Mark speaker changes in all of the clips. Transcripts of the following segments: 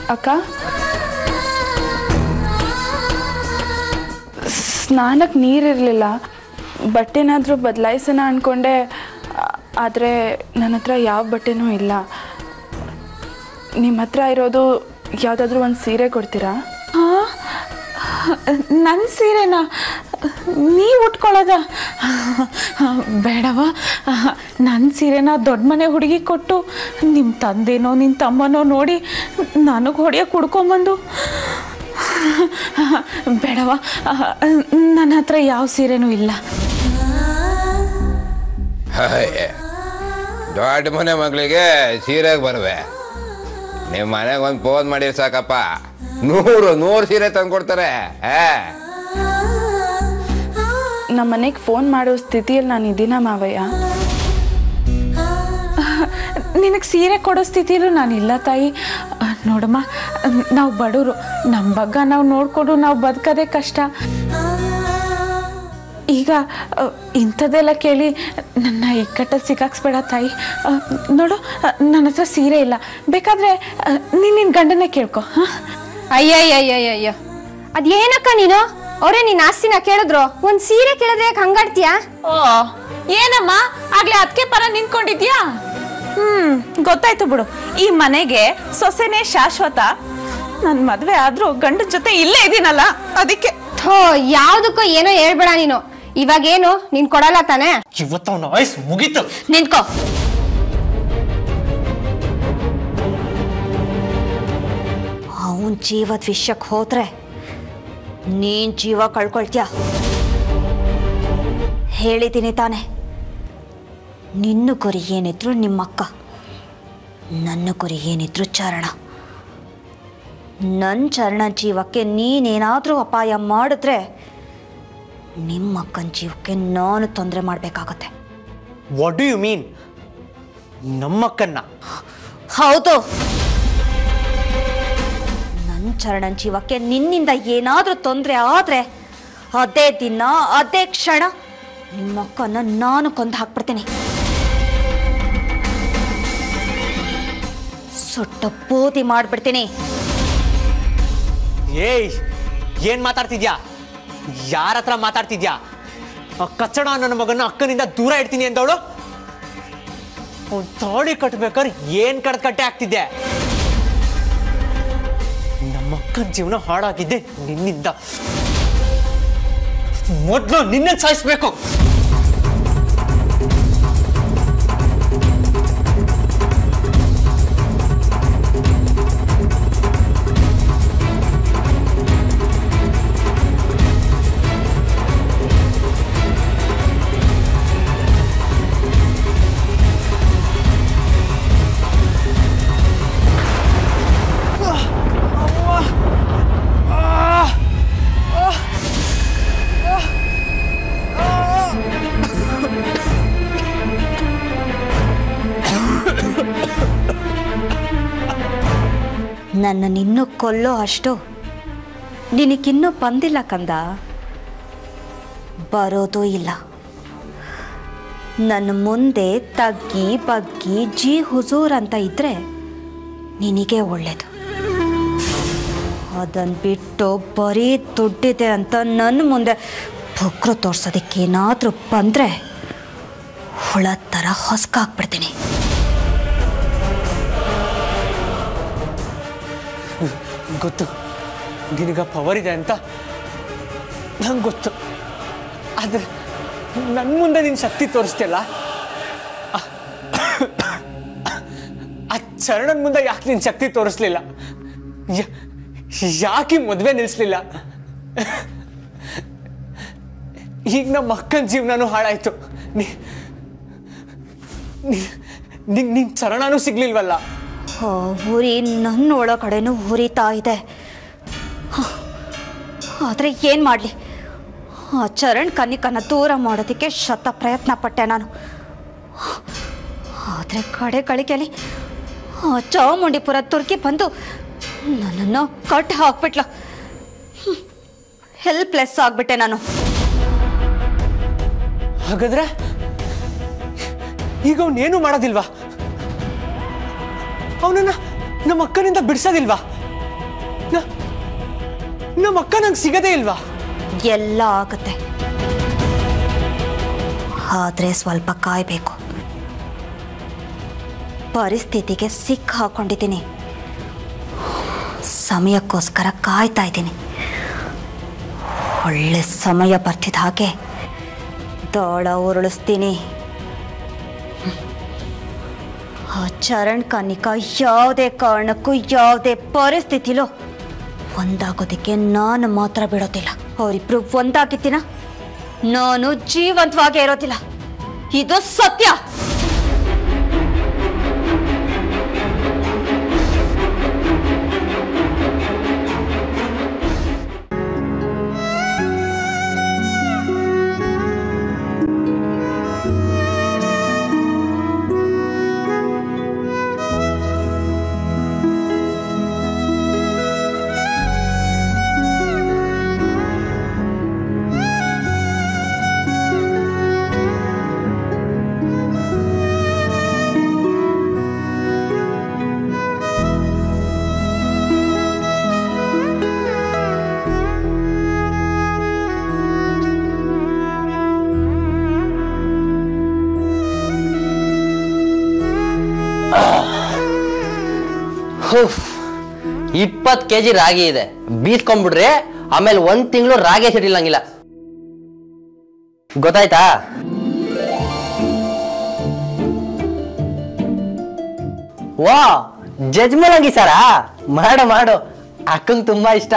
Speaker 1: ಅಕ್ಕ ಸ್ನಾನಕ್ಕೆ ನೀರಿರಲಿಲ್ಲ ಬಟ್ಟೆನಾದರೂ ಬದಲಾಯಿಸೋಣ ಅಂದ್ಕೊಂಡೆ ಆದರೆ ನನ್ನ ಹತ್ರ ಯಾವ ಬಟ್ಟೆನೂ ಇಲ್ಲ ನಿಮ್ಮ ಹತ್ರ ಇರೋದು ಯಾವುದಾದ್ರೂ ಒಂದು ಸೀರೆ ಕೊಡ್ತೀರಾ
Speaker 2: ನನ್ನ ಸೀರೆನಾ ನೀವು ಉಟ್ಕೊಳ್ಳೋದ ಬೇಡವ ನನ್ನ ಸೀರೆನ ದೊಡ್ಡ ಮನೆ ಹುಡುಗಿ ಕೊಟ್ಟು ನಿಮ್ಮ ತಂದೆನೋ ನಿನ್ನ ತಮ್ಮನೋ ನೋಡಿ ನನಗೆ ಹೊಡೆಯೋಕೆ ಹುಡ್ಕೊಂಬಂದು ಬೇಡವ ನನ್ನ ಹತ್ರ ಯಾವ ಸೀರೆನೂ ಇಲ್ಲ
Speaker 3: ಹಾಯ್. ದೊಡ್ಡ ಮನೆ ಮಗಳಿಗೆ ಸೀರೆಗೆ ಬರುವೆ ನಿಮ್ಮ ಮನೆಗೆ ಒಂದು ಫೋನ್ ಮಾಡಿ ಸಾಕಪ್ಪ ನೂರು ನೂರು ಸೀರೆ ತಂದ್ಕೊಡ್ತಾರೆ ಆ
Speaker 1: ನಮ್ಮ ಮನೆಗೆ ಫೋನ್ ಮಾಡೋ ಸ್ಥಿತಿಯಲ್ಲಿ ನಾನು ಇದ್ದೀನ ಮಾವಯ್ಯ
Speaker 2: ನಿನಗೆ ಸೀರೆ ಕೊಡೋ ಸ್ಥಿತಿಲೂ ನಾನಿಲ್ಲ ತಾಯಿ ಆ, ನೋಡಮ್ಮ ನಾವು ಬಡವರು ನಮ್ಮ ಬಗ್ಗೆ ನಾವು ನೋಡಿಕೊಂಡು ನಾವು ಬದುಕೋದೇ ಕಷ್ಟ ಈಗ ಆ, ಇಂಥದ್ದೆಲ್ಲ ಕೇಳಿ ನನ್ನ ಇಕ್ಕಟ್ಟಲ್ಲಿ ಸಿಕ್ಕಾಕ್ಸ್ಬೇಡ ತಾಯಿ ಆ, ನೋಡು ಆ, ನನ್ನ ಹತ್ರ ಸೀರೆ ಇಲ್ಲ ಬೇಕಾದರೆ ನೀನು ನಿನ್ನ ಗಂಡನೇ ಕೇಳ್ಕೊ ಹಾಂ
Speaker 4: ಅಯ್ಯಯ್ಯಯ್ಯಯ್ಯಯ್ಯ ಅದೇನಕ್ಕ ನೀನು ಅವರೇ ನಿನ್ನ ಆಸ್ತಿನ ಕೇಳಿದ್ರು ಒಂದ್ ಸೀರೆ ಕೇಳಿದ್ರೆ ಯಾಕೆ ಹಂಗಾಡ್ತೀಯಾ
Speaker 2: ಓ ಏನಮ್ಮ ಆಗ್ಲೇ ಅದಕ್ಕೆ ಪರ ನಿಂತ್ಕೊಂಡಿದ್ಯಾ ಹ್ಮ್ ಗೊತ್ತಾಯ್ತು ಬಿಡು ಈ ಮನೆಗೆ ಸೊಸೆನೇ ಶಾಶ್ವತ ನನ್ ಮದ್ವೆ ಆದ್ರೂ ಗಂಡನ ಜೊತೆ ಇಲ್ಲೇ ಇದೀನಲ್ಲ ಅದಕ್ಕೆ
Speaker 4: ಥೋ ಯಾವ್ದಕ್ಕೋ ಏನೋ ಹೇಳ್ಬೇಡ ನೀನು ಇವಾಗೇನು ನೀನ್ ಕೊಡಲ್ಲ ತಾನೇ
Speaker 5: ಇವತ್ತು ಅವನ ವಯಸ್ಸು ಮುಗೀತು
Speaker 2: ನಿಂತ್ಕೋ
Speaker 6: ಅವನ್ ಜೀವದ ವಿಷಯಕ್ಕೆ ಹೋದ್ರೆ ನೀನ್ ಜೀವ ಕಳ್ಕೊಳ್ತೀಯ ಹೇಳಿದ್ದೀನಿ ತಾನೆ ನಿನ್ನ ಗುರಿ ಏನಿದ್ರು ನಿಮ್ಮಕ್ಕ ನನ್ನ ಗುರಿ ಏನಿದ್ರು ಚರಣ ನನ್ನ ಚರಣ ಜೀವಕ್ಕೆ ನೀನೇನಾದರೂ ಅಪಾಯ ಮಾಡಿದ್ರೆ ನಿಮ್ಮಕ್ಕನ ಜೀವಕ್ಕೆ ನಾನು ತೊಂದರೆ ಮಾಡಬೇಕಾಗತ್ತೆ
Speaker 5: ವಾಟ್ ಡು ಯು ಮೀನ್ ನಮ್ಮಕ್ಕನ್ನ
Speaker 6: ಹೌದು ನನ್ನ ಚರಣನ್ ಜೀವಕ್ಕೆ ನಿನ್ನಿಂದ ಏನಾದರೂ ತೊಂದರೆ ಆದ್ರೆ ಅದೇ ದಿನ ಅದೇ ಕ್ಷಣ ನಿಮ್ಮಕ್ಕನ್ನ ನಾನು ಕೊಂದು ಹಾಕ್ಬಿಡ್ತೀನಿ ಸುಟ್ಟ ಬೂದಿ ಮಾಡ್ಬಿಡ್ತೀನಿ
Speaker 5: ಏಯ್ ಏನ್ ಮಾತಾಡ್ತಿದ್ಯಾ ಯಾರ ಹತ್ರ ಮಾತಾಡ್ತಿದ್ಯಾ ಆ ಕಚ್ಚಡ ನನ್ನ ಮಗನ ಅಕ್ಕನಿಂದ ದೂರ ಇಡ್ತೀನಿ ಅಂದವಳು ಅವ್ನ್ ತಾಳಿ ಕಟ್ಬೇಕಾದ್ರೆ ಏನ್ ಕಡ್ದ್ ಕಟ್ಟೆ ಆಗ್ತಿದ್ದೆ ನಮ್ಮ ಅಕ್ಕನ ಜೀವನ ಹಾಳಾಗಿದ್ದೆ ನಿನ್ನಿಂದ ಮೊದ್ಲು ನಿನ್ನ ಸಾಯಿಸ್ಬೇಕು
Speaker 6: ನನ್ನನ್ನಿನ್ನೂ ಕೊಲ್ಲೋ ಅಷ್ಟು ನಿನಗಿನ್ನೂ ಬಂದಿಲ್ಲ ಕಂದ ಬರೋದೂ ಇಲ್ಲ ನನ್ನ ಮುಂದೆ ತಗ್ಗಿ ಬಗ್ಗಿ ಜಿ ಹುಜೂರ್ ಅಂತ ಇದ್ರೆ ನಿನಗೆ ಒಳ್ಳೇದು ಅದನ್ನು ಬಿಟ್ಟು ಬರೀ ದುಡ್ಡಿದೆ ಅಂತ ನನ್ನ ಮುಂದೆ ಬುಕ್ರು ತೋರ್ಸೋದಕ್ಕೇನಾದರೂ ಬಂದರೆ ಹುಳ ಥರ ಹೊಸ್ಕಾಕ್ಬಿಡ್ತೀನಿ
Speaker 5: ಗೊತ್ತು ನಿನಗ ಪವರ್ ಇದೆ ಅಂತ ನಂಗೆ ಗೊತ್ತು ಆದ್ರೆ ನನ್ನ ಮುಂದೆ ನಿನ್ನ ಶಕ್ತಿ ತೋರಿಸ್ತಿಯಲ್ಲ ಆ- ಆ ಚರಣನ್ ಮುಂದೆ ಯಾಕೆ ನಿನ್ನ ಶಕ್ತಿ ತೋರಿಸ್ಲಿಲ್ಲ ಯಾ- ಯಾಕೆ ಮದುವೆ ನಿಲ್ಲಿಸ್ಲಿಲ್ಲ ಈಗ ನಮ್ಮ ಅಕ್ಕನ ಜೀವನನೂ ಹಾಳಾಯ್ತು ನೀ ನಿಂಗೆ ನಿನ್ನ ಚರಣನೂ ಸಿಗ್ಲಿಲ್ವಲ್ಲ
Speaker 6: ಆ ಉರಿ ನನ್ನ ಒಳ ಕಡೆನೂ ಉರಿತಾ ಇದೆ ಆದರೆ ಏನು ಮಾಡಲಿ ಆ ಚರಣ್ ಕನಿಕನ್ನ ದೂರ ಮಾಡೋದಕ್ಕೆ ಶತ ಪ್ರಯತ್ನ ಪಟ್ಟೆ ನಾನು ಆದರೆ ಕಡೆ ಗಳಿಗೆಲಿ ಆ ಚಾಮುಂಡಿಪುರ ತುರ್ಕಿ ಬಂದು ನನ್ನನ್ನು ಕಟ್ ಹಾಕ್ಬಿಟ್ಲು ಹೆಲ್ಪ್ಲೆಸ್ ಆಗಿಬಿಟ್ಟೆ ನಾನು
Speaker 5: ಹಾಗಾದ್ರೆ ಈಗ ಅವನೇನು ಮಾಡೋದಿಲ್ವಾ ಅವನನ್ನ ನಮ್ಮ ಅಕ್ಕನಿಂದ ಬಿಡಿಸೋದಿಲ್ವಾ ನ- ನಮ್ಮ ಅಕ್ಕ ನಂಗೆ ಸಿಗದೇ ಇಲ್ವಾ
Speaker 6: ಎಲ್ಲ ಆಗತ್ತೆ ಆದ್ರೆ ಸ್ವಲ್ಪ ಕಾಯ್ಬೇಕು ಪರಿಸ್ಥಿತಿಗೆ ಸಿಕ್ಕ ಹಾಕೊಂಡಿದ್ದೀನಿ ಸಮಯಕ್ಕೋಸ್ಕರ ಕಾಯ್ತಾ ಇದ್ದೀನಿ ಒಳ್ಳೆ ಸಮಯ ಬರ್ತಿದ್ದ ಹಾಗೆ ದಾಳ ಉರುಳಿಸ್ತೀನಿ ಆ ಚರಣ್ ಕನಿಕಾ ಯಾವುದೇ ಕಾರಣಕ್ಕೂ ಯಾವುದೇ ಪರಿಸ್ಥಿತಿಲೂ ಒಂದಾಗೋದಕ್ಕೆ ನಾನು ಮಾತ್ರ ಬಿಡೋದಿಲ್ಲ ಅವರಿಬ್ರು ಒಂದಾಗಿದ್ದೀನ ನಾನು ಜೀವಂತವಾಗೇ ಇರೋದಿಲ್ಲ ಇದು ಸತ್ಯ
Speaker 7: ಇಪ್ಪತ್ತು ಕೆ ಜಿ ರಾಗಿ ಇದೆ ಬೀಸ್ಕೊಂಡ್ಬಿಡ್ರಿ ಆಮೇಲೆ ಒಂದ್ ತಿಂಗಳು ರಾಗಿ ಸಿಡಿಲಂಗಿಲ್ಲ ಗೊತ್ತಾಯ್ತಾ ವಾ ಜಜ್ಮಲಂಗಿ ಸಾರಾ ಮಾಡು ಮಾಡು ಅಕ್ಕಂಗ್ ತುಂಬಾ ಇಷ್ಟ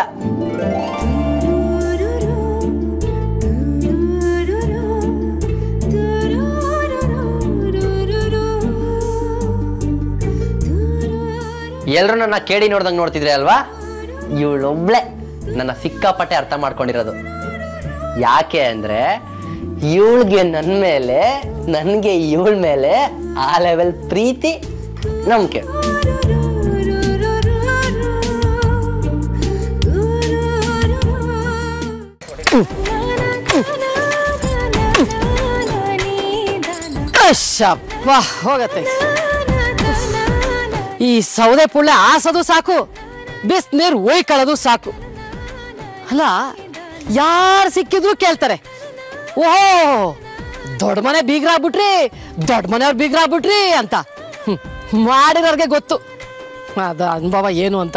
Speaker 7: ಎಲ್ರು ನನ್ನ ಕೇಳಿ ನೋಡ್ದಂಗ್ ನೋಡ್ತಿದ್ರೆ ಅಲ್ವಾ ಇವಳೊಬ್ಳೆ ನನ್ನ ಸಿಕ್ಕಾಪಟ್ಟೆ ಅರ್ಥ ಮಾಡ್ಕೊಂಡಿರೋದು ಯಾಕೆ ಅಂದ್ರೆ ಇವಳಿಗೆ ನನ್ನ ಮೇಲೆ ನನಗೆ ಇವಳ ಮೇಲೆ ಆ ಲೆವೆಲ್ ಪ್ರೀತಿ ನಂಬಿಕೆ
Speaker 8: ಅಶ್ಶಪ್ಪ ಹೋಗತ್ತೆ ಈ ಸೌದೆ ಪುಳ್ಳೆ ಆಸದು ಸಾಕು ಬಿಸ್ ನೀರು ಒಯ್ಕೊಳ್ಳೋದು ಸಾಕು ಅಲ್ಲ ಯಾರು ಸಿಕ್ಕಿದ್ರು ಕೇಳ್ತಾರೆ ಓಹೋ ದೊಡ್ಡ ಮನೆ ಬೀಗ್ರಾಗ್ಬಿಟ್ರಿ ದೊಡ್ಡ ಮನೆಯವ್ರು ಬೀಗ್ರಾಗ್ಬಿಟ್ರಿ ಅಂತ ಹ್ಮ್, ಮಾಡಿರೋರ್ಗೆ ಗೊತ್ತು ಅದ ಅನುಭವ ಏನು ಅಂತ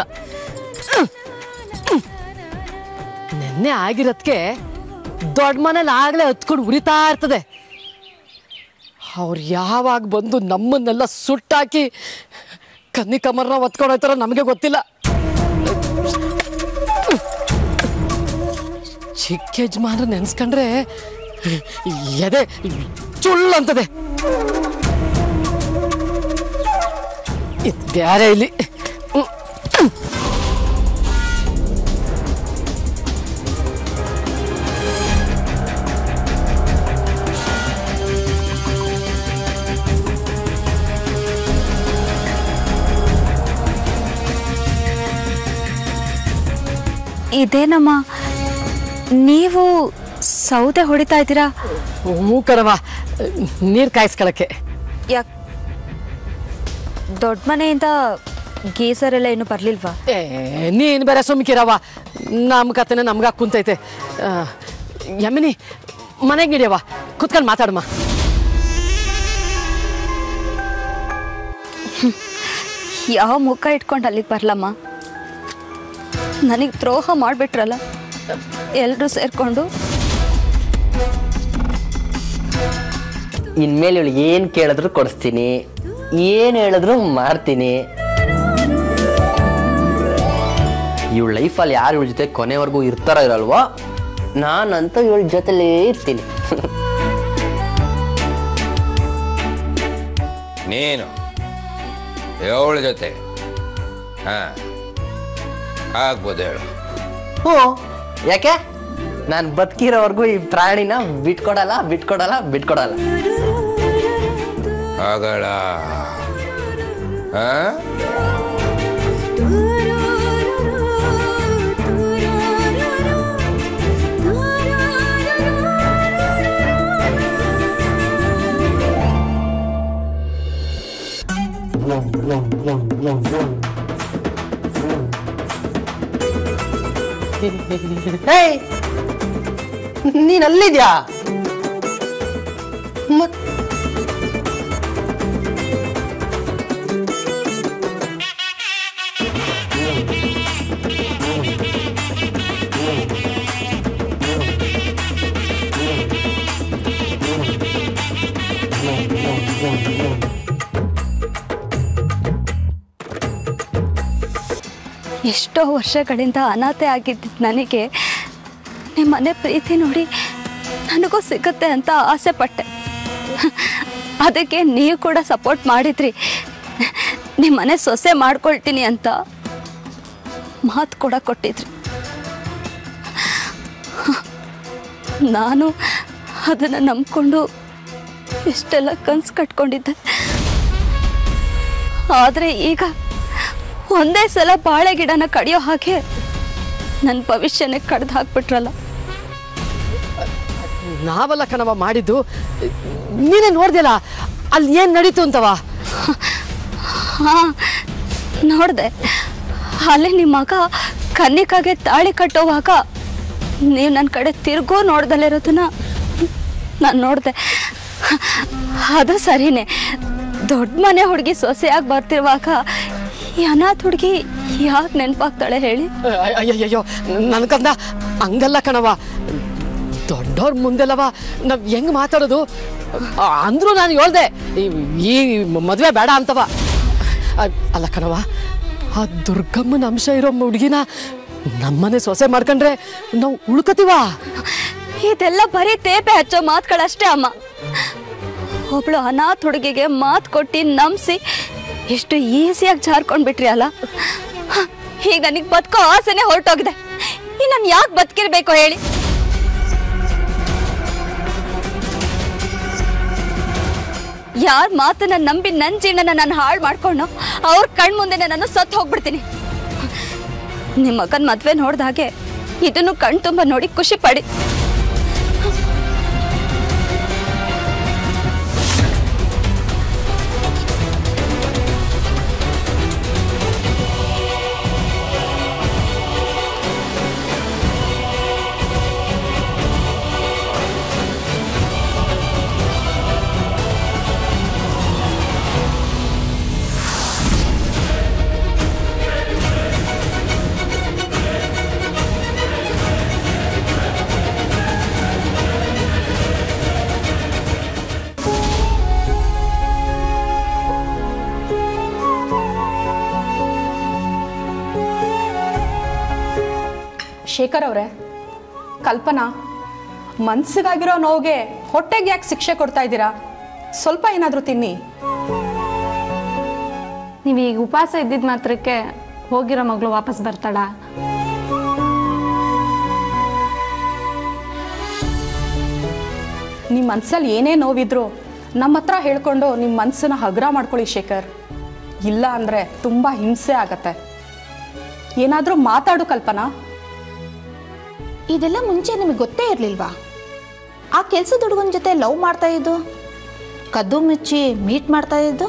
Speaker 8: ನಿನ್ನೆ ಆಗಿರೋದ್ಕೆ ದೊಡ್ಡ ಮನೇಲಿ ಆಗ್ಲೇ ಹತ್ಕೊಂಡು ಉರಿತಾ ಇರ್ತದೆ ಅವ್ರು ಯಾವಾಗ ಬಂದು ನಮ್ಮನ್ನೆಲ್ಲ ಸುಟ್ಟಾಕಿ ಕನ್ನಿ ಕಮರ್ನ ಒತ್ಕೊಂಡು ಹೋಗ್ತಾರೋ ನಮಗೆ ಗೊತ್ತಿಲ್ಲ ಚಿಕ್ಕ ಯಜಮಾನ್ರ ನೆನ್ಸ್ಕೊಂಡ್ರೆ ಎದೆ ಚುಳ್ಳು ಅಂತದೆ ಇದು ಬ್ಯಾರೆ ಇಲ್ಲಿ ಹ್ಮ್.
Speaker 6: ಇದೇನಮ್ಮ ನೀವು ಸೌದೆ ಹೊಡಿತಾ ಇದ್ದೀರಾ
Speaker 8: ಹ್ಞೂ ಕಣವ ನೀರು ಕಾಯಿಸ್ಕೊಳಕ್ಕೆ
Speaker 6: ಯಾಕ್ ದೊಡ್ಡ ಮನೆಯಿಂದ ಗೀಸರ್ ಎಲ್ಲ ಏನು ಬರ್ಲಿಲ್ವಾ
Speaker 8: ಏ ನೀನು ಬೇರೆ ಸುಮ್ಕಿರವ ನಮ್ಮ ಕತೆನ ನಮ್ಗೆ ಕುಂತೈತೆ ಆ, ಯಮಿನಿ ಮನೆಗೆ ನಡಿಯವ ಕುತ್ಕೊಂಡು ಮಾತಾಡಮ್ಮ
Speaker 6: ಯಾವ ಮುಖ ಇಟ್ಕೊಂಡು ಅಲ್ಲಿಗೆ ಬರ್ಲಮ್ಮ ನನಗೆ ದ್ರೋಹ ಮಾಡಿಬಿಟ್ರಲ್ಲ ಎಲ್ಲರೂ ಸೇರ್ಕೊಂಡು
Speaker 7: ಇನ್ಮೇಲೆ ಇವಳು ಏನ್ ಕೇಳಿದ್ರು ಕೊಡಿಸ್ತೀನಿ ಏನ್ ಹೇಳಿದ್ರು ಮಾಡ್ತೀನಿ ಇವಳ ಲೈಫಲ್ಲಿ ಯಾರು ಇವಳ ಜೊತೆ ಕೊನೆವರೆಗೂ ಇರ್ತಾರ ಇರಲ್ವೋ ನಾನಂತೂ ಇವಳ ಜೊತೆಲೇ ಇರ್ತೀನಿ
Speaker 3: ನೀನು ಏಳು ಜೊತೆ ಹಾ ಆಗ್ಬೋದು ಹೇಳು
Speaker 7: ಹ್ಞೂ ಯಾಕೆ ನಾನು ಬದುಕಿರೋವರೆಗೂ ಈ ಪ್ರಾಣಿನ ಬಿಟ್ಕೊಡಲ್ಲ ಬಿಟ್ಕೊಡಲ್ಲ ಬಿಟ್ಕೊಡಲ್ಲ
Speaker 3: ಆಗಲ್ಲ ಹಾ
Speaker 7: ಏಯ್ ನೀನ್ ಅಲ್ಲಿದ್ಯಾ ಮತ್
Speaker 6: ಎಷ್ಟೋ ವರ್ಷಗಳಿಂದ ಅನಾಥೆ ಆಗಿದ್ದ ನನಗೆ ನಿಮ್ಮ ಮನೆ ಪ್ರೀತಿ ನೋಡಿ ನನಗೂ ಸಿಗುತ್ತೆ ಅಂತ ಆಸೆ ಪಟ್ಟೆ ಅದಕ್ಕೆ ನೀವು ಕೂಡ ಸಪೋರ್ಟ್ ಮಾಡಿದ್ರಿ ನಿಮ್ಮ ಮನೆ ಸೊಸೆ ಮಾಡ್ಕೊಳ್ತೀನಿ ಅಂತ ಮಾತು ಕೂಡ ಕೊಟ್ಟಿದ್ರಿ ನಾನು ಅದನ್ನು ನಂಬ್ಕೊಂಡು ಇಷ್ಟೆಲ್ಲ ಕನ್ಸು ಕಟ್ಕೊಂಡಿದ್ದೆ ಆದರೆ ಈಗ ಒಂದೇ ಸಲ ಬಾಳೆ ಗಿಡನ ಕಡಿಯೋ ಹಾಗೆ ನನ್ನ ಭವಿಷ್ಯನೇ ಕಡ್ದು ಹಾಕ್ಬಿಟ್ರಲ್ಲ
Speaker 8: ನಾವಲ್ಲ ಕಣವ ಮಾಡಿದ್ದು ನೀನೇ ನೋಡ್ದಿಲ್ಲ ಅಲ್ಲಿ ಏನ್ ನಡೀತು ಅಂತವ
Speaker 6: ಹಾ ನೋಡಿದೆ ಅಲ್ಲಿ ನಿಮ್ಮ ಮಗ ಕನ್ನಿಕಾಗೆ ತಾಳಿ ಕಟ್ಟೋವಾಗ ನೀವು ನನ್ನ ಕಡೆ ತಿರ್ಗೂ ನೋಡ್ದಲ್ಲಿರೋದನ್ನ ನಾನು ನೋಡಿದೆ ಅದು ಸರಿನೇ ದೊಡ್ಡ ಮನೆ ಹುಡುಗಿ ಸೊಸೆಯಾಗಿ ಬರ್ತಿರುವಾಗ ಈ ಅನಾಥ ಹುಡುಗಿ ಯಾಕೆ ನೆನಪಾಗ್ತಾಳೆ ಹೇಳಿ
Speaker 8: ಅಯ್ಯಯ್ಯೋ ನನ್ಕಂದ ಹಂಗಲ್ಲ ಕಣವ ದೊಡ್ಡವ್ರ ಮುಂದೆಲ್ಲವ ನಾವ್ ಹೆಂಗ್ ಮಾತಾಡೋದು ಆ, ಅಂದ್ರೂ ನಾನು ಹೇಳ್ದೆ ಈ- ಈ ಮದ್ವೆ ಬೇಡ ಅಂತವ ಅ- ಅಲ್ಲ ಕಣವ ಆ ದುರ್ಗಮ್ಮನ ಅಂಶ ಇರೋ ಹುಡುಗಿನ ನಮ್ಮನೆ ಸೊಸೆ ಮಾಡ್ಕೊಂಡ್ರೆ ನಾವು ಉಳ್ಕತೀವ
Speaker 6: ಇದೆಲ್ಲ ಬರೀ ತೇಪೆ ಹಚ್ಚೋ ಮಾತುಗಳಷ್ಟೇ ಅಮ್ಮ ಒಬ್ಳು ಅನಾಥ ಹುಡುಗಿಗೆ ಮಾತು ಕೊಟ್ಟು ನಂಬಿಸಿ ಎಷ್ಟು ಈಸಿಯಾಗಿ ಜಾರ್ಕೊಂಡ್ ಬಿಟ್ರಿ ಅಲ್ಲ ಹ, ಈಗ ನನಗೆ ಬದುಕೋ ಆಸೆನೆ ಹೊರಟೋಗಿದೆ ಈ ನಾನು ಯಾಕೆ ಬದುಕಿರ್ಬೇಕು ಹೇಳಿ ಯಾರ ಮಾತನ್ನ ನಂಬಿ ನನ್ನ ಜೀವನನ ನಾನು ಹಾಳು ಮಾಡ್ಕೊಂಡು ಅವ್ರ ಕಣ್ ಮುಂದೆನೆ ನಾನು ಸತ್ತು ಹೋಗ್ಬಿಡ್ತೀನಿ ನಿಮ್ಮ ಮಗನ ಮದ್ವೆ ನೋಡ್ದಾಗೆ ಇದನ್ನು ಕಣ್ ತುಂಬ ನೋಡಿ ಖುಷಿ ಪಡಿ
Speaker 9: ಶೇಖರ್ ಅವರೇ ಕಲ್ಪನಾ ಮನ್ಸಿಗಾಗಿರೋ ನೋವಿಗೆ ಹೊಟ್ಟೆಗೆ ಯಾಕೆ ಶಿಕ್ಷೆ ಕೊಡ್ತಾ ಇದ್ದೀರಾ ಸ್ವಲ್ಪ ಏನಾದರೂ ತಿನ್ನಿ
Speaker 10: ನೀವು ಈಗ ಉಪವಾಸ ಇದ್ದಿದ್ದ ಮಾತ್ರಕ್ಕೆ ಹೋಗಿರೋ ಮಗಳು ವಾಪಸ್ ಬರ್ತಾಳ
Speaker 9: ನಿಮ್ಮ ಮನ್ಸಲ್ಲಿ ಏನೇ ನೋವಿದ್ರು ನಮ್ಮ ಹತ್ರ ಹೇಳ್ಕೊಂಡು ನಿಮ್ಮ ಮನಸ್ಸನ್ನ ಹಗುರ ಮಾಡ್ಕೊಳ್ಳಿ ಶೇಖರ್ ಇಲ್ಲ ಅಂದರೆ ತುಂಬ ಹಿಂಸೆ ಆಗತ್ತೆ ಏನಾದರೂ ಮಾತಾಡು ಕಲ್ಪನಾ
Speaker 2: ಇದೆಲ್ಲ ಮುಂಚೆ ನಿಮಗೆ ಗೊತ್ತೇ ಇರಲಿಲ್ವಾ ಆ ಕೆಲಸದ ಹುಡುಗನ ಜೊತೆ ಲವ್ ಮಾಡ್ತಾ ಇದ್ದು ಕದ್ದು ಮುಚ್ಚಿ ಮೀಟ್ ಮಾಡ್ತಾ ಇದ್ದು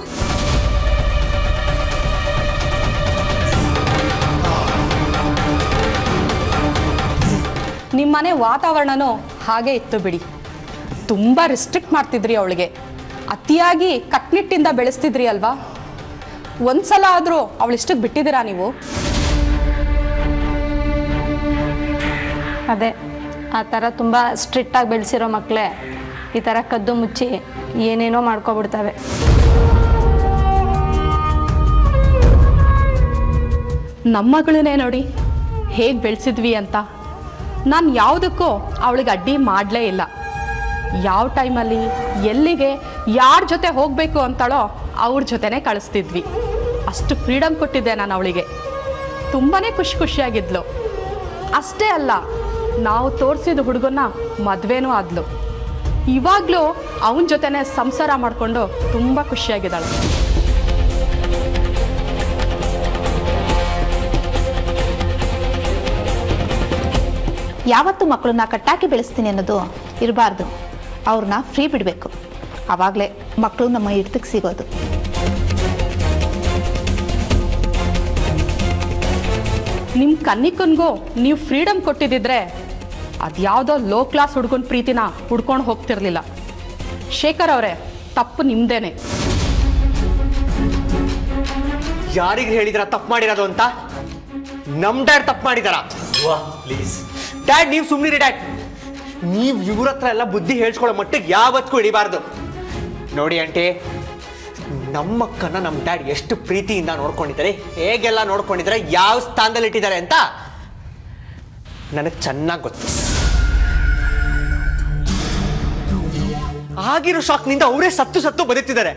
Speaker 9: ನಿಮ್ಮನೆ ವಾತಾವರಣನೂ ಹಾಗೆ ಇತ್ತು ಬಿಡಿ ತುಂಬ ರಿಸ್ಟ್ರಿಕ್ಟ್ ಮಾಡ್ತಿದ್ರಿ ಅವಳಿಗೆ ಅತಿಯಾಗಿ ಕಟ್ನಿಟ್ಟಿಂದ ಬೆಳೆಸ್ತಿದ್ರಿ ಅಲ್ವಾ ಒಂದ್ಸಲ ಆದರೂ ಅವಳಿಷ್ಟಕ್ಕೆ ಬಿಟ್ಟಿದ್ದೀರಾ ನೀವು
Speaker 10: ಅದೇ ಆ ಥರ ತುಂಬ ಸ್ಟ್ರಿಕ್ಟಾಗಿ ಬೆಳೆಸಿರೋ ಮಕ್ಕಳೇ ಈ ಥರ ಕದ್ದು ಮುಚ್ಚಿ ಏನೇನೋ ಮಾಡ್ಕೊಬಿಡ್ತವೆ
Speaker 9: ನಮ್ಮ ಮಗಳನ್ನೇ ನೋಡಿ ಹೇಗೆ ಬೆಳೆಸಿದ್ವಿ ಅಂತ ನಾನು ಯಾವುದಕ್ಕೂ ಅವಳಿಗೆ ಅಡ್ಡಿ ಮಾಡಲೇ ಇಲ್ಲ ಯಾವ ಟೈಮಲ್ಲಿ ಎಲ್ಲಿಗೆ ಯಾರ ಜೊತೆ ಹೋಗಬೇಕು ಅಂತಾಳೋ ಅವ್ರ ಜೊತೆನೇ ಕಳಿಸ್ತಿದ್ವಿ ಅಷ್ಟು ಫ್ರೀಡಮ್ ಕೊಟ್ಟಿದ್ದೆ ನಾನು ಅವಳಿಗೆ ತುಂಬಾ ಖುಷಿ ಖುಷಿಯಾಗಿದ್ಲು ಅಷ್ಟೇ ಅಲ್ಲ ನಾವು ತೋರಿಸಿದ ಹುಡುಗನ್ನ ಮದುವೆನೂ ಆದ್ಲು ಇವಾಗಲೂ ಅವನ ಜೊತೆನೇ ಸಂಸಾರ ಮಾಡಿಕೊಂಡು ತುಂಬ ಖುಷಿಯಾಗಿದ್ದಾಳೆ
Speaker 2: ಯಾವತ್ತು ಮಕ್ಕಳನ್ನ ಕಟ್ಟಾಕಿ ಬೆಳೆಸ್ತೀನಿ ಅನ್ನೋದು ಇರಬಾರ್ದು ಅವ್ರನ್ನ ಫ್ರೀ ಬಿಡಬೇಕು ಆವಾಗಲೇ ಮಕ್ಕಳು ನಮ್ಮ ಹಿಡ್ತಕ್ಕೆ ಸಿಗೋದು
Speaker 9: ನಿಮ್ಮ ಕನ್ನಿಕನ್ಗೂ ನೀವು ಫ್ರೀಡಮ್ ಕೊಟ್ಟಿದ್ದಿದ್ರೆ ಅದ್ಯಾವುದೋ ಲೋ ಕ್ಲಾಸ್ ಹುಡ್ಗನ ಪ್ರೀತಿನ ಹುಡ್ಕೊಂಡು ಹೋಗ್ತಿರ್ಲಿಲ್ಲ ಶೇಖರ್ ಅವರೇ ತಪ್ಪು ನಿಮ್ದೇನೆ
Speaker 5: ಯಾರಿಗೆ ಹೇಳಿದ್ರ ತಪ್ಪು ಮಾಡಿರೋದು ಅಂತ ನಮ್ ಡ್ಯಾಡ್ ತಪ್ಪು ಮಾಡಿದಾರ ಪ್ಲೀಸ್ ಡ್ಯಾಡ್ ನೀವು ಸುಮ್ಮನಿರಿ ಡ್ಯಾಡ್ ನೀವು ಇವ್ರ ಹತ್ರ ಎಲ್ಲ ಬುದ್ಧಿ ಹೇಳ್ಸ್ಕೊಳ್ಳೋ ಮಟ್ಟಿಗೆ ಯಾವತ್ತೂ ಹಿಡಿಬಾರ್ದು ನೋಡಿ ಆಂಟಿ ನಮ್ಮಕ್ಕನ್ನ ನಮ್ಮ ಡ್ಯಾಡ್ ಎಷ್ಟು ಪ್ರೀತಿಯಿಂದ ನೋಡ್ಕೊಂಡಿದ್ದಾರೆ ಹೇಗೆಲ್ಲ ನೋಡ್ಕೊಂಡಿದ್ದಾರೆ ಯಾವ ಸ್ಥಾನದಲ್ಲಿ ಇಟ್ಟಿದ್ದಾರೆ ಅಂತ ನನಗೆ ಚೆನ್ನಾಗಿ ಗೊತ್ತು ಆಗಿರೋ ಶಾಕ್ನಿಂದ ಅವರೇ ಸತ್ತು ಸತ್ತು ಬದುಕ್ತಿದ್ದಾರೆ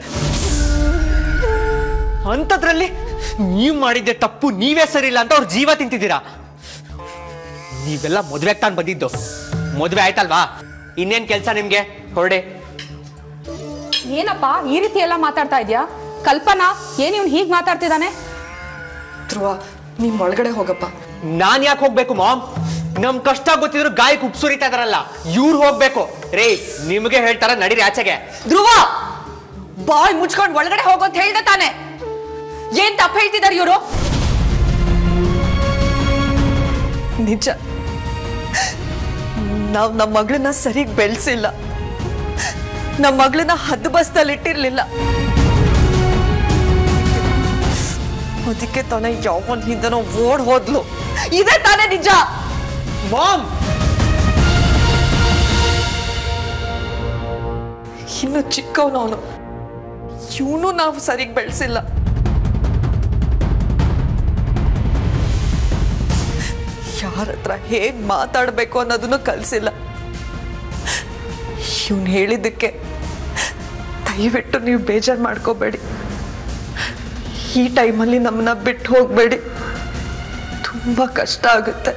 Speaker 5: ಅಂಥದ್ರಲ್ಲಿ ನೀವು ಮಾಡಿದ್ದೆ ತಪ್ಪು ನೀವೇ ಸರಿ ಇಲ್ಲ ಅಂತ ಅವ್ರ ಜೀವ ತಿಂತಿದ್ದೀರಾ ನೀವೆಲ್ಲ ಮದುವೆ ತಾನು ಬಂದಿದ್ದು ಮದುವೆ ಆಯ್ತಲ್ವಾ ಇನ್ನೇನ್ ಕೆಲಸ ನಿಮ್ಗೆ ಹೊರಡೆ
Speaker 9: ಏನಪ್ಪ ಈ ರೀತಿ ಎಲ್ಲ ಮಾತಾಡ್ತಾ ಇದೆಯಾ ಕಲ್ಪನಾ ಏನು ಇವ್ನು ಹೀಗೆ ಮಾತಾಡ್ತಿದ್ದಾನೆ
Speaker 11: ಧ್ರುವ ನೀನ್ ಒಳಗಡೆ ಹೋಗಪ್ಪ
Speaker 5: ನಾನ್ ಯಾಕೆ ಹೋಗ್ಬೇಕು ಮಾಮ್ ನಮ್ ಕಷ್ಟ ಗೊತ್ತಿದ್ರು ಗಾಯಕ್ಕೆ ಉಪ್ಸುರಿತಾ ಇದಾರಲ್ಲ ಇವ್ರು ಹೋಗ್ಬೇಕು ರೇ ನಿಮ್ಗೆ ಹೇಳ್ತಾರ ನಡೀರಿ ಆಚೆಗೆ
Speaker 11: ಧ್ರುವ ಬಾಯ್ ಮುಚ್ಕೊಂಡ್ ಒಳಗಡೆ ಹೋಗೋ ಅಂತ ಹೇಳ್ದೆ ತಾನೆ ಏನ್ ತಪ್ಪ ಹೇಳ್ತಿದಾರೆ ಇವರು ನಿಜ ನಾವ್ ನಮ್ಮ ಮಗಳನ್ನ ಸರಿಗ್ ಬೆಳೆಸಿಲ್ಲ ನಮ್ಮ ಮಗಳನ್ನ ಹದ್ದು ಬಸ್ತಲ್ಲಿ ಇಟ್ಟಿರ್ಲಿಲ್ಲ ಅದಕ್ಕೆ ತಾನೇ ಯಾವನ್ ಹಿಂದನೋ ಓಡ್ ಹೋದ್ಲು ಇದೇ ತಾನೇ ನಿಜ
Speaker 5: ಮಾಮ್
Speaker 11: ಇನ್ನು ಚಿಕ್ಕವನು ಅವನು ಇವನು ನಾವು ಸರಿಗ್ ಬೆಳೆಸಿಲ್ಲ ಯಾರ ಹತ್ರ ಹೇಗ್ ಮಾತಾಡ್ಬೇಕು ಅನ್ನೋದನ್ನು ಕಲಿಸಿಲ್ಲ ಇವನ್ ಹೇಳಿದ್ದಕ್ಕೆ ದಯವಿಟ್ಟು ನೀವು ಬೇಜಾರು ಮಾಡ್ಕೋಬೇಡಿ ಈ ಟೈಮಲ್ಲಿ ನಮ್ಮನ್ನ ಬಿಟ್ಟು ಹೋಗ್ಬೇಡಿ ತುಂಬಾ ಕಷ್ಟ ಆಗುತ್ತೆ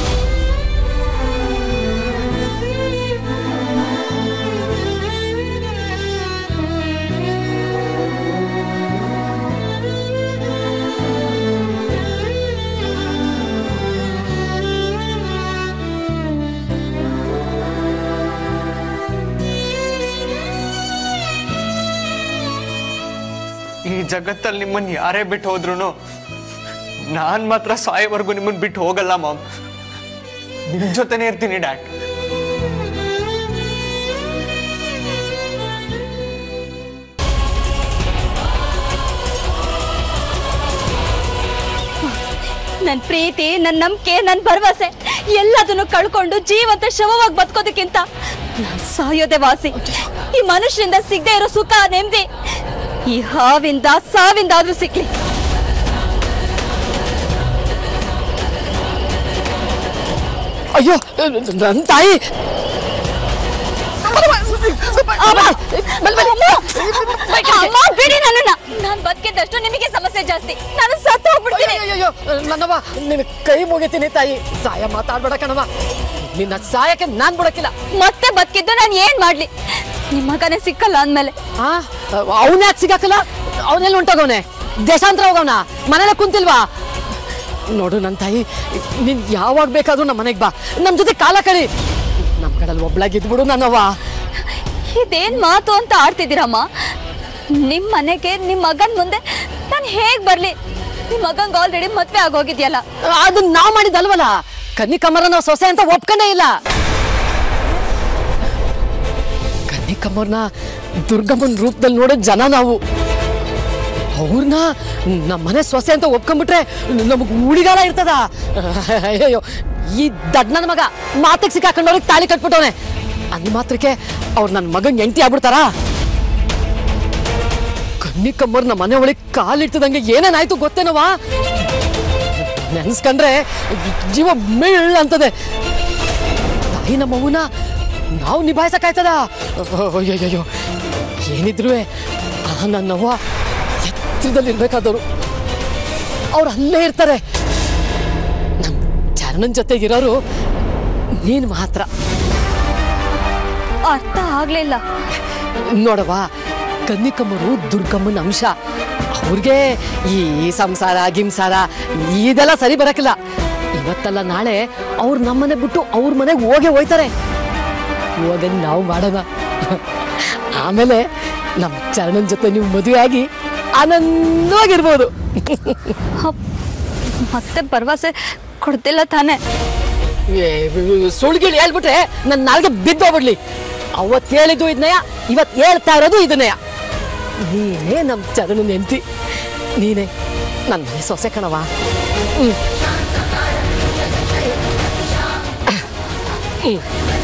Speaker 5: ಈ ಜಗತ್ತಲ್ಲಿ ನಿಮ್ಮನ್ನ ಯಾರೇ ಬಿಟ್ಟು ಹೋದ್ರು ನಾನ್ ಮಾತ್ರ ಸಾಯೋವರೆಗೂ ನಿಮ್ಮನ್ನ ಬಿಟ್ಟು ಹೋಗಲ್ಲ ಮಾಮ್ ನಿಮ್ ಜೊತೆನೇ ಇರ್ತೀನಿ ಡ್ಯಾಡ್
Speaker 6: ನನ್ನ ಪ್ರೀತಿ ನನ್ನ ನಂಬಿಕೆ ನನ್ನ ಭರವಸೆ ಎಲ್ಲದನ್ನು ಕಳ್ಕೊಂಡು ಜೀವಂತ ಶವವಾಗಿ ಬದುಕೋದಕ್ಕಿಂತ ನಾನ್ ಸಾಯೋದೆ ವಾಸಿ ಈ ಮನುಷ್ಯರಿಂದ ಸಿಗದೆ ಇರೋ ಸುಖ ನೆಮ್ಮದಿ ಈ ಹಾವಿಂದ ಸಾವಿಂದ ಆದ್ರೂ ಸಿಕ್ಲಿ
Speaker 8: ಅಯ್ಯೋ ನನ್ನ ತಾಯಿ
Speaker 6: ಅಮ್ಮ! ಅಮ್ಮ, ಬಿಡಿ ನನ್ನನ್ನ ನಾನ್ ಬದುಕಿದ್ದಷ್ಟು ನಿಮಗೆ ಸಮಸ್ಯೆ ಜಾಸ್ತಿ ನಾನು ಸತ್ತು ಹೋಗ್ಬಿಡ್ತೀನಿ
Speaker 8: ಅಯ್ಯೋ ನನ್ನವ ನಿನ್ನ ಕೈ ಮುಗಿತೀನಿ ತಾಯಿ ಸಾಯ ಮಾತಾಡ್ಬೇಡ ಕಣವ ನಿನ್ನ ಸಾಯಕ್ಕೆ ನಾನ್ ಬಿಡಕ್ಕಿಲ್ಲ
Speaker 6: ಮತ್ತೆ ಬದುಕಿದ್ದು ನಾನು ಏನ್ ಮಾಡ್ಲಿ ನಿಮ್ಮ ಮಗನೇ ಸಿಕ್ಕಲ್ಲ ಅಂದ್ಮೇಲೆ
Speaker 8: ಆ ಅವನ್ ಯಾಕೆ ಸಿಗಾಕಲ್ಲ ಅವನೆಲ್ಲ ಹೊಂಟೋಗವನೆ ದೇಶಾಂತರ ಹೋಗವನ ಮನೇಲೆ ಕುಂತಿಲ್ವಾ ನೋಡು ನನ್ನ ತಾಯಿ ನೀನ್ ಯಾವಾಗ ಬೇಕಾದ್ರೂ ನಮ್ಮ ಮನೆಗೆ ಬಾ ನಮ್ ಜೊತೆ ಕಾಲ ಕಳಿ ನಮ್ ಕಡಲ್ಲಿ ಒಬ್ಳಾಗಿದ್ಬಿಡು ನನ್ನವ್ವ
Speaker 6: ಇದೇನ್ ಮಾತು ಅಂತ ಆಡ್ತಿದ್ದೀರಮ್ಮ ನಿಮ್ ಮನೆಗೆ ನಿಮ್ ಮಗನ್ ಮುಂದೆ ನಾನು ಹೇಗ್ ಬರ್ಲಿ ನಿಮ್ ಮಗಂಗ್ ಆಲ್ರೆಡಿ ಮದ್ವೆ ಆಗೋಗಿದ್ಯಲ್ಲ
Speaker 8: ಅದನ್ನ ನಾವ್ ಮಾಡಿದಲ್ವಲ್ಲ ಕನ್ನಿಕಮ್ಮರ ನಾವು ಸೊಸೆ ಅಂತ ಒಪ್ಕೊಂಡೇ ಇಲ್ಲ ಕನ್ನಿಕಮ್ಮರ್ನ ದುರ್ಗಮ್ಮನ ರೂಪದಲ್ಲಿ ನೋಡೋ ಜನ ನಾವು ಅವ್ರನ್ನ ನಮ್ಮ ಮನೆ ಸೊಸೆ ಅಂತ ಒಪ್ಕೊಂಡ್ಬಿಟ್ರೆ ನಮಗ್ ಉಳಿಗಾಲ ಇರ್ತದ ಅಯ್ಯೋ ಈ ದಡ್ ನನ್ನ ಮಗ ಮಾತಿಗೆ ಸಿಕ್ಕಾಕೊಂಡವ್ರಿಗೆ ತಾಳಿ ಕಟ್ಬಿಟ್ಟವನೆ ಅಂದ್ ಮಾತ್ರಕ್ಕೆ ಅವ್ರು ನನ್ನ ಮಗನ್ ಎಂಟಿ ಆಗ್ಬಿಡ್ತಾರಾ ಕನ್ನಿಕಮ್ಮರ್ ನಮ್ಮ ಮನೆ ಒಳಗೆ ಕಾಲಿಡ್ತದಂಗೆ ಏನೇನಾಯ್ತು ಗೊತ್ತೇನವಾ ನೆನ್ಸ್ಕೊಂಡ್ರೆ ಜೀವ ಮಿಳ್ ಅಂತದೆ ತಾಯಿ ನಮ್ಮ ಅವ್ವನ ನಾವು ನಿಭಾಯಿಸಕ್ಕಾಯ್ತದ ಅಯ್ಯಯ್ಯೋ ಏನಿದ್ರು ಆ ನನ್ನವ್ವ ಎತ್ತರದಲ್ಲಿ ಇರ್ಬೇಕಾದವರು ಅವ್ರು ಅಲ್ಲೇ ಇರ್ತಾರೆ ನಮ್ ಚರಣನ್ ಜೊತೆಗಿರೋರು ನೀನ್ ಮಾತ್ರ
Speaker 6: ಅರ್ಥ ಆಗ್ಲಿಲ್ಲ
Speaker 8: ನೋಡವ್ವ ಕನ್ನಿಕಮ್ಮರು ದುರ್ಗಮ್ಮನ ಅಂಶ ಅವ್ರಿಗೆ ಈ ಸಂಸಾರ ಗಿಂಸಾರ ಇದೆಲ್ಲ ಸರಿ ಬರಕಿಲ್ಲ ಇವತ್ತಲ್ಲ ನಾಳೆ ಅವ್ರು ನಮ್ಮನೆ ಬಿಟ್ಟು ಅವ್ರ ಮನೆಗೆ ಹೋಗೇ ಹೋಯ್ತಾರೆ ಹೋಗ ನಾವು ಮಾಡೋಣ ಆಮೇಲೆ ನಮ್ಮ ಚರಣನ್ ಜೊತೆ ನೀವು ಮದುವೆ ಆಗಿ ಆನಂದವಾಗಿರ್ಬೋದು
Speaker 6: ಮತ್ತೆ ಭರವಸೆ ಕೊಡ್ತಿಲ್ಲ ತಾನೇ
Speaker 8: ಸುಳ್ಗಿಳಿ ಹೇಳ್ಬಿಟ್ರೆ ನನ್ನ ನಾಲ್ಗೆ ಬಿದ್ದೋಗ್ಬಿಡ್ಲಿ ಅವತ್ತು ಹೇಳಿದ್ದು ಇದನ್ನಯ್ಯ ಇವತ್ತು ಹೇಳ್ತಾ ಇರೋದು ಇದನ್ನಯ್ಯ ನೀನೇ ನಮ್ಮ ಚರಣ ನೆಂತಿ ನೀನೇ ನನ್ನ ಮನೆ ಸೊಸೆ ಕಣವ ಹ್ಮ್ ಹ್ಮ್